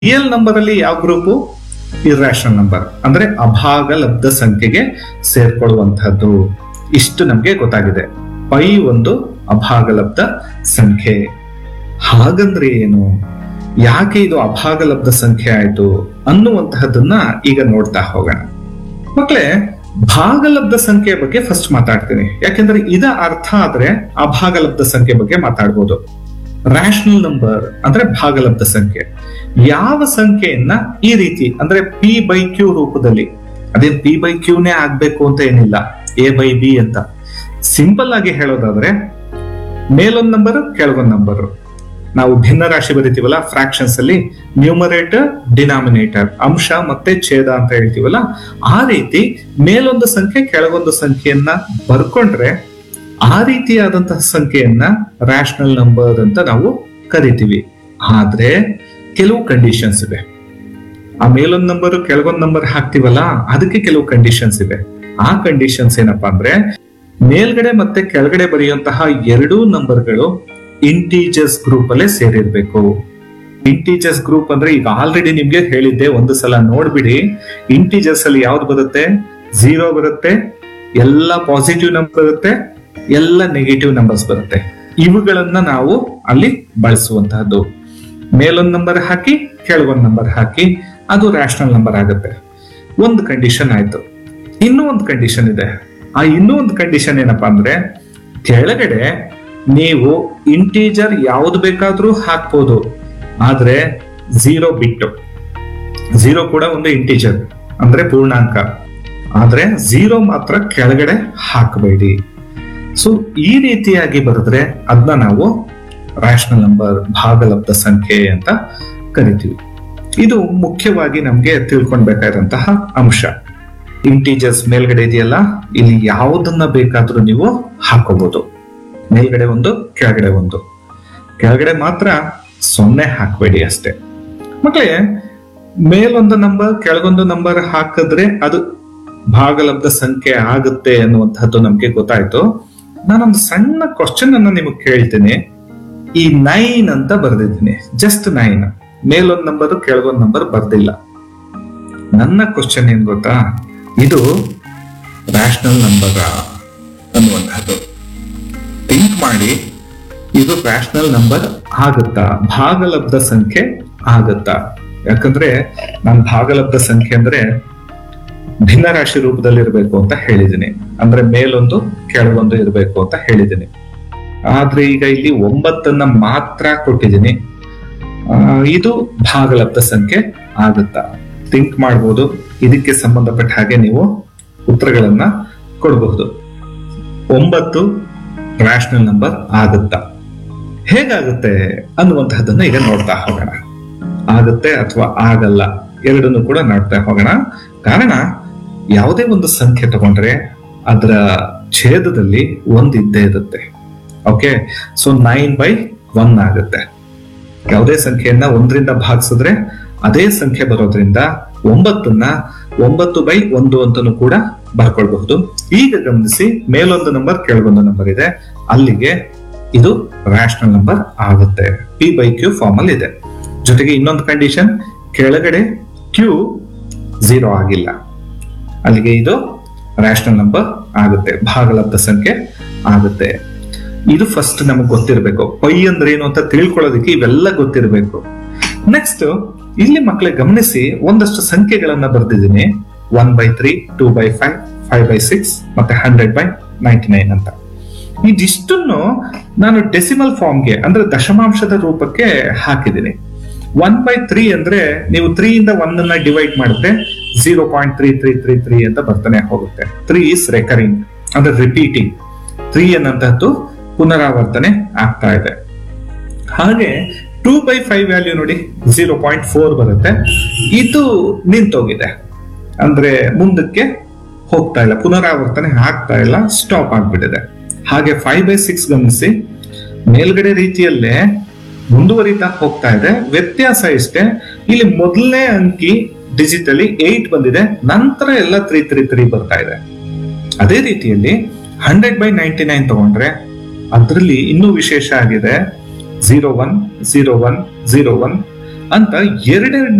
real number ಅಲ್ಲಿ ಯಾವ group irrational number ಅಂದ್ರೆ ಅಭಾಗಲಬ್ಧ ಸಂಖ್ಯೆಗೆ ಸೇರ್ಕೊಳ್ಳುವಂತಹದ್ದು ಇಷ್ಟು ನಮ್ಗೆ ಗೊತ್ತಾಗಿದೆ ಪೈ ಒಂದು ಅಭಾಗಲಬ್ಧ ಸಂಖ್ಯೆ ಹಾಗಂದ್ರೆ ಏನು ಯಾಕೆ ಇದು ಅಭಾಗಲಬ್ಧ ಸಂಖ್ಯೆ ಆಯ್ತು ಅನ್ನುವಂತಹದ್ದನ್ನ ಈಗ ನೋಡ್ತಾ ಹೋಗೋಣ ಮಕ್ಕಳೇ ಭಾಗಲಬ್ಧ ಸಂಖ್ಯೆ ಬಗ್ಗೆ ಫಸ್ಟ್ ಮಾತಾಡ್ತೀನಿ ಯಾಕೆಂದ್ರೆ ಇದ ಅರ್ಥ ಆದ್ರೆ ಅಭಾಗಲಬ್ಧ ಸಂಖ್ಯೆ ಬಗ್ಗೆ ಮಾತಾಡ್ಬೋದು ರ್ಯಾಷನಲ್ ನಂಬರ್ ಅಂದ್ರೆ ಭಾಗಲಬ್ಧ ಸಂಖ್ಯೆ ಯಾವ ಸಂಖ್ಯೆಯನ್ನ ಈ ರೀತಿ ಅಂದ್ರೆ ಪಿ ಬೈ ಕ್ಯೂ ರೂಪದಲ್ಲಿ ಅದೇನ್ ಪಿ ಬೈ ಕ್ಯೂನೇ ಆಗ್ಬೇಕು ಅಂತ ಏನಿಲ್ಲ ಎ ಬೈ ಬಿ ಅಂತ ಸಿಂಪಲ್ ಆಗಿ ಹೇಳೋದಾದ್ರೆ ಮೇಲೊಂದ್ ನಂಬರ್ ಕೆಳಗೊಂದ್ ನಂಬರ್ ನಾವು ಭಿನ್ನ ರಾಶಿ ಬರಿತೀವಲ್ಲ ಫ್ರಾಕ್ಷನ್ಸ್ ಅಲ್ಲಿ ನ್ಯೂಮರೇಟರ್ ಡಿನಾಮಿನೇಟರ್ ಅಂಶ ಮತ್ತೆ ಛೇದ ಅಂತ ಹೇಳ್ತೀವಲ್ಲ ಆ ರೀತಿ ಮೇಲೊಂದು ಸಂಖ್ಯೆ ಕೆಳಗೊಂದು ಸಂಖ್ಯೆಯನ್ನ ಬರ್ಕೊಂಡ್ರೆ ಆ ರೀತಿಯಾದಂತಹ ಸಂಖ್ಯೆಯನ್ನ ರ್ಯಾಷನಲ್ ನಂಬರ್ ಅಂತ ನಾವು ಕರಿತೀವಿ ಆದ್ರೆ ಕೆಲವು ಕಂಡೀಷನ್ಸ್ ಇದೆ ಆ ಮೇಲೊಂದ್ ನಂಬರ್ ಕೆಳಗೊಂದ್ ನಂಬರ್ ಹಾಕ್ತಿವಲ್ಲ ಅದಕ್ಕೆ ಕೆಲವು ಕಂಡೀಷನ್ಸ್ ಇದೆ ಆ ಕಂಡೀಷನ್ಸ್ ಏನಪ್ಪಾ ಅಂದ್ರೆ ಮೇಲ್ಗಡೆ ಮತ್ತೆ ಕೆಳಗಡೆ ಬರೆಯುವಂತಹ ಎರಡೂ ನಂಬರ್ಗಳು ಇಂಟೀಜರ್ಸ್ ಗ್ರೂಪ್ ಅಲ್ಲೇ ಸೇರಿರ್ಬೇಕು ಇಂಟೀಜರ್ಸ್ ಗ್ರೂಪ್ ಅಂದ್ರೆ ಈಗ ಆಲ್ರೆಡಿ ನಿಮ್ಗೆ ಹೇಳಿದ್ದೆ ಒಂದು ಸಲ ನೋಡ್ಬಿಡಿ ಇಂಟೀಜರ್ಸ್ ಅಲ್ಲಿ ಯಾವ್ದು ಬರುತ್ತೆ ಝೀರೋ ಬರುತ್ತೆ ಎಲ್ಲ ಪಾಸಿಟಿವ್ ನಂಬರ್ ಬರುತ್ತೆ ಎಲ್ಲ ನೆಗೆಟಿವ್ ನಂಬರ್ಸ್ ಬರುತ್ತೆ ಇವುಗಳನ್ನ ನಾವು ಅಲ್ಲಿ ಬಳಸುವಂತಹದ್ದು ಮೇಲೊಂದ್ ನಂಬರ್ ಹಾಕಿ ಕೆಳಗೊಂದ್ ನಂಬರ್ ಹಾಕಿ ಅದು ರ್ಯಾಷನಲ್ ನಂಬರ್ ಆಗುತ್ತೆ ಒಂದು ಕಂಡೀಷನ್ ಆಯ್ತು ಇನ್ನೂ ಒಂದು ಕಂಡೀಷನ್ ಇದೆ ಆ ಇನ್ನೂ ಒಂದು ಕಂಡೀಷನ್ ಏನಪ್ಪಾ ಅಂದ್ರೆ ಕೆಳಗಡೆ ನೀವು ಇಂಟೀಜರ್ ಯಾವ್ದು ಬೇಕಾದ್ರೂ ಹಾಕ್ಬೋದು ಆದ್ರೆ ಝೀರೋ ಬಿಟ್ಟು ಝೀರೋ ಕೂಡ ಒಂದು ಇಂಟೀಜರ್ ಅಂದ್ರೆ ಪೂರ್ಣಾಂಕ ಆದ್ರೆ ಝೀರೋ ಮಾತ್ರ ಕೆಳಗಡೆ ಹಾಕಬೇಡಿ ಸೊ ಈ ರೀತಿಯಾಗಿ ಬರೆದ್ರೆ ಅದನ್ನ ನಾವು ರ್ಯಾಷನಲ್ ನಂಬರ್ ಭಾಗಲಬ್ಧ ಸಂಖ್ಯೆ ಅಂತ ಕರಿತೀವಿ ಇದು ಮುಖ್ಯವಾಗಿ ನಮ್ಗೆ ತಿಳ್ಕೊಳ್ಬೇಕಾದಂತಹ ಅಂಶ ಇಂಟೀಜರ್ಸ್ ಮೇಲ್ಗಡೆ ಇದೆಯಲ್ಲ ಇಲ್ಲಿ ಯಾವುದನ್ನ ಬೇಕಾದ್ರೂ ನೀವು ಹಾಕೋಬಹುದು ಮೇಲ್ಗಡೆ ಒಂದು ಕೆಳಗಡೆ ಒಂದು ಕೆಳಗಡೆ ಮಾತ್ರ ಸೊನ್ನೆ ಹಾಕಬೇಡಿ ಅಷ್ಟೇ ಮಕ್ಕಳೇ ಮೇಲೊಂದು ನಂಬರ್ ಕೆಳಗೊಂದು ನಂಬರ್ ಹಾಕಿದ್ರೆ ಅದು ಭಾಗಲಬ್ಧ ಸಂಖ್ಯೆ ಆಗುತ್ತೆ ಅನ್ನುವಂಥದ್ದು ನಮ್ಗೆ ಗೊತ್ತಾಯ್ತು ನಾನೊಂದು ಸಣ್ಣ ಕ್ವಶನ್ ಅನ್ನ ನಿಮಗೆ ಕೇಳ್ತೀನಿ ಈ ನೈನ್ ಅಂತ ಬರ್ದಿದ್ದೀನಿ ಜಸ್ಟ್ ನೈನ್ ಮೇಲೊಂದು ನಂಬರ್ ಕೆಳಗೊಂದು ನಂಬರ್ ಬರ್ದಿಲ್ಲ ನನ್ನ ಕ್ವಶನ್ ಏನ್ ಗೊತ್ತಾ ಇದು ರ್ಯಾಷನಲ್ ನಂಬರ್ ಅನ್ನುವಂಥದ್ದು ಥಿಂಕ್ ಮಾಡಿ ಇದು ರ್ಯಾಷನಲ್ ನಂಬರ್ ಆಗುತ್ತಾ ಭಾಗಲಬ್ಧ ಸಂಖ್ಯೆ ಆಗುತ್ತಾ ಯಾಕಂದ್ರೆ ನಾನು ಭಾಗಲಬ್ಧ ಸಂಖ್ಯೆ ಅಂದ್ರೆ ಭಿನ್ನ ರಾಶಿ ರೂಪದಲ್ಲಿ ಇರಬೇಕು ಅಂತ ಹೇಳಿದ್ದೀನಿ ಅಂದ್ರೆ ಮೇಲೊಂದು ಕೆಳಗೊಂದು ಇರಬೇಕು ಅಂತ ಹೇಳಿದ್ದೀನಿ ಆದ್ರೆ ಈಗ ಇಲ್ಲಿ ಒಂಬತ್ತನ್ನ ಮಾತ್ರ ಕೊಟ್ಟಿದ್ದೀನಿ ಆ, ಇದು ಭಾಗಲಬ್ಧ ಸಂಖ್ಯೆ ಆಗುತ್ತಾ ಥಿಂಕ್ ಮಾಡ್ಬೋದು ಇದಕ್ಕೆ ಸಂಬಂಧಪಟ್ಟ ಹಾಗೆ ನೀವು ಉತ್ತರಗಳನ್ನ ಕೊಡಬಹುದು ಒಂಬತ್ತು ರ್ಯಾಷನಲ್ ನಂಬರ್ ಆಗುತ್ತಾ ಹೇಗಾಗುತ್ತೆ ಅನ್ನುವಂತಹದ್ದನ್ನ ಈಗ ನೋಡ್ತಾ ಹೋಗೋಣ ಆಗುತ್ತೆ ಅಥವಾ ಆಗಲ್ಲ ಎರಡನ್ನು ಕೂಡ ನೋಡ್ತಾ ಹೋಗೋಣ ಕಾರಣ ಯಾವುದೇ ಒಂದು ಸಂಖ್ಯೆ ತಗೊಂಡ್ರೆ ಅದರ ಛೇದದಲ್ಲಿ ಒಂದು ಇದ್ದೇ ಇರುತ್ತೆ okay so nine by one ಆಗುತ್ತೆ ಯಾವುದೇ ಸಂಖ್ಯೆಯನ್ನ ಒಂದರಿಂದ ಭಾಗಿಸಿದ್ರೆ ಅದೇ ಸಂಖ್ಯೆ ಬರೋದ್ರಿಂದ ಒಂಬತ್ತನ್ನ ಒಂಬತ್ತು ಬೈ ಒಂದು ಅಂತನೂ ಕೂಡ ಬರ್ಕೊಳ್ಬಹುದು ಈಗ ಗಮನಿಸಿ ಮೇಲೊಂದು ನಂಬರ್ ಕೆಳಗೊಂದು ನಂಬರ್ ಇದೆ ಅಲ್ಲಿಗೆ ಇದು ರ್ಯಾಷನಲ್ ನಂಬರ್ ಆಗುತ್ತೆ ಪಿ ಬೈ ಕ್ಯೂ ಫಾರ್ಮ್ ಅಲ್ಲಿ ಇದೆ ಜೊತೆಗೆ ಇನ್ನೊಂದು ಕಂಡೀಷನ್ ಕೆಳಗಡೆ ಕ್ಯೂ ಝೀರೋ ಆಗಿಲ್ಲ ಅಲ್ಲಿಗೆ ಇದು ರ್ಯಾಷನಲ್ ನಂಬರ್ ಆಗುತ್ತೆ ಭಾಗಲಬ್ಧ ಸಂಖ್ಯೆ ಆಗುತ್ತೆ ಇದು ಫಸ್ಟ್ ನಮಗೆ ಗೊತ್ತಿರಬೇಕು ಪೈ ಅಂದ್ರೆ ಏನು ಅಂತ ತಿಳ್ಕೊಳ್ಳೋದಕ್ಕೆ ಇವೆಲ್ಲ ಗೊತ್ತಿರಬೇಕು ನೆಕ್ಸ್ಟ್ ಇಲ್ಲಿ ಮಕ್ಕಳೇ ಗಮನಿಸಿ ಒಂದಷ್ಟು ಸಂಖ್ಯೆಗಳನ್ನ ಬರ್ದಿದ್ದೀನಿ one by three two by five five by six ಮತ್ತೆ ಹಂಡ್ರೆಡ್ ಬೈ ನೈಂಟಿ ನೈನ್ ಅಂತ ಇದಿಷ್ಟನ್ನು ನಾನು ಡೆಸಿಮಲ್ ಫಾರ್ಮ್ಗೆ ಅಂದ್ರೆ ದಶಮಾಂಶದ ರೂಪಕ್ಕೆ ಹಾಕಿದ್ದೀನಿ ಒನ್ ಬೈ ತ್ರೀ ಅಂದ್ರೆ ನೀವು ತ್ರೀ ಇಂದ ಒನ್ ಅನ್ನ ಡಿವೈಡ್ ಮಾಡಿದ್ರೆ zero point three three three three ಅಂತ ಬರ್ತಾನೆ ಹೋಗುತ್ತೆ ತ್ರೀ ಇಸ್ ರೆಕರಿಂಗ್ ಅಂದ್ರೆ ರಿಪೀಟಿಂಗ್ ತ್ರೀ ಅನ್ನಂತಹದ್ದು ಪುನರಾವರ್ತನೆ ಆಗ್ತಾ ಇದೆ ಹಾಗೆ ಟೂ ಬೈ ಫೈವ್ ವ್ಯಾಲ್ಯೂ ನೋಡಿ ಜೀರೋ ಪಾಯಿಂಟ್ ಫೋರ್ ಬರುತ್ತೆ ಇದು ನಿಂತೋಗಿದೆ ಅಂದ್ರೆ ಮುಂದಕ್ಕೆ ಹೋಗ್ತಾ ಇಲ್ಲ ಪುನರಾವರ್ತನೆ ಆಗ್ತಾ ಇಲ್ಲ ಸ್ಟಾಪ್ ಆಗ್ಬಿಟ್ಟಿದೆ ಹಾಗೆ ಫೈವ್ ಬೈ ಸಿಕ್ಸ್ ಗಮನಿಸಿ ಮೇಲ್ಗಡೆ ರೀತಿಯಲ್ಲೇ ಮುಂದುವರಿತಾ ಹೋಗ್ತಾ ಇದೆ ವ್ಯತ್ಯಾಸ ಇಷ್ಟೇ ಇಲ್ಲಿ ಮೊದಲನೇ ಅಂಕಿ ಡಿಜಿಟಲಿ ಏಟ್ ಬಂದಿದೆ ನಂತರ ಎಲ್ಲ ತ್ರೀ ತ್ರೀ ತ್ರೀ ಬರ್ತಾ ಇದೆ ಅದೇ ರೀತಿಯಲ್ಲಿ ಹಂಡ್ರೆಡ್ ಬೈ ನೈಂಟಿ ನೈನ್ ತಗೊಂಡ್ರೆ ಅದರಲ್ಲಿ ಇನ್ನೂ ವಿಶೇಷ ಆಗಿದೆ zero one zero one zero one ಅಂತ ಎರಡೆರಡು